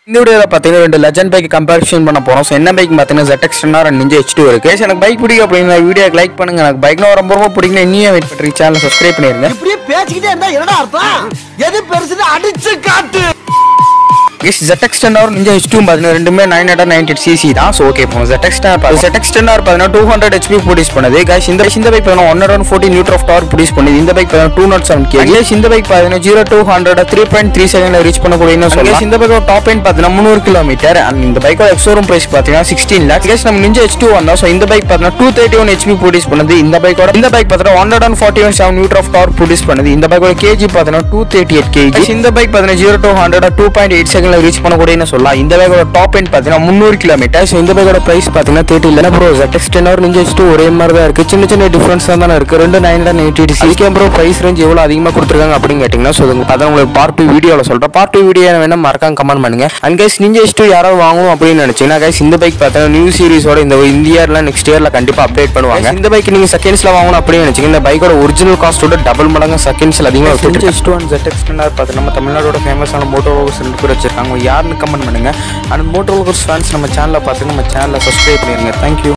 இந்த வீடியோவில் பார்த்தீங்கன்னா ரெண்டு லெஜண்ட் பைக் கம்பேரிஷன் பண்ண போகிறோம் ஸோ என்ன பைக் பார்த்தீங்கன்னா ZX ten R and Ninja H two இருக்கு So, எனக்கு பைக் பிடிக்கும் அப்படிங்கிற வீடியோக்கு லைக் பண்ணுங்க எனக்கு பைக்னா ரொம்ப ரொம்ப பிடிக்கும் இன்னும் வெயிட் பண்ணுறீங்க சேனலை சப்ஸ்கிரைப் பண்ணிருங்க இப்படியே பேசிக்கிட்டே இருந்தா என்னடா அர்த்தம் எது பெருசுன்னு அடிச்சு காட்டு yes ZX ten R Ninja H two பார்த்தீங்கன்னா ரெண்டுமே நைன் ஹண்ட்ரட் நைன்டி சிசி தான் ஸோ ஓகே போகும் ZX டென்னார் ZX டென்னார் பார்த்தீங்கன்னா டூ ஹண்ட்ரட் ஹெச்பி ப்ரொடியூஸ் பண்ணுது guys இந்த இந்த பைக் பார்த்தீங்கன்னா one hundred forty newton of torque produce பண்ணுது இந்த பைக் பார்த்தீங்கன்னா டூ நாட் செவன் கேஜி இந்த பைக் பார்த்தீங்கன்னா zero to hundred three point three செகண்ட்ல ரீச் பண்ணக்கூடியன்னு சொல்லலாம் இந்த பைக்கோட டாப் எண்ட் பார்த்தீங்கன்னா முந்நூறு கிலோமீட்டர் அண்ட் இந்த பைக்கோட எக்ஸோரூம் பிரைஸ் பார்த்தீங்கன்னா சிக்ஸ்டீன் லேக்ஸ் கேஸ் நம்ம நிஞ்சா ஹெச் டூ வந்தோம் ஸோ இந்த பைக் பார்த்தீங்கன்னா two thirty one HP produce பண்ணுது இந்த பைக்கோட இந்த பைக் பார்த்தீங்கன்னா one hundred forty one seven newton of torque produce பண்ணுது இந்த பைக்கோட கேஜி பார்த்தீங்கன்னா டூ தேர்ட்டி எயிட் கேஜி இந்த பைக் பார்த்தீங்கன்னா zero to hundred two point eight செகண்ட்ல ரீச் பண்ணக்கூடியன்னு சொல்லலாம் இந்த பைக்கோட டாப் எண்ட் பார்த்தீங்கன்னா முந்நூறு கிலோமீட்டர் ஸோ இந்த பைக்கோட பிரைஸ் பார்த்தீங்கன்னா தேர்ட்டி இல்லை bro ZX ten R Ninja H two ஒரே மாதிரி தான் இருக்கு சின்ன சின்ன டிஃபரன்ஸ் தான் தானே இருக்கு ரெண்டு nine hundred eighty eight CC bro price range எவ்வளோ அதிகமாக கொடுத்துருக்காங்க அப்படின்னு கேட்டிங்கன்னா ஸோ உங்களுக்கு பார்த்தா உங்களுக்கு பார்ட் டூ வீடியோவில் சொல்கிறேன் பார்ட் டூ வீடியோ வேணா மறக்காம கமெண்ட் பண்ணுங்க and guys Ninja H two யாராவது வாங்கணும் அப்படின்னு நினைச்சீங்கன்னா கைஸ் இந்த பைக் பார்த்தீங்கன்னா நியூ சீரிஸோட இந்த இந்த இயர்ல நெக்ஸ்ட் இயர்ல கண்டிப்பாக அப்டேட் பண்ணுவாங்க இந்த பைக் நீங்க செகண்ட்ஸ்ல வாங்கணும் அப்படின்னு நினைச்சீங்க இந்த பைக்கோட ஒரிஜினல் காஸ்ட்டோட டபுள் மடங்கு செகண்ட்ஸ்ல அதிகமாக வித்துட்டு H two and ZX ten R பார்த்து நம்ம தமிழ்நாடோட ஃபேமஸான மோட்டோ வோகர்ஸ் ரெண்டு பேர் வச்சிருக்காங்க யாருன்னு கமெண்ட் பண்ணுங்க அண்ட் மோட்டோ வோகர்ஸ் ஃபேன்ஸ் நம்ம சேனலை பார்த்து நம்ம சேனலை சப்ஸ்கிரைப் பண்ணிருங்க தேங்க்யூ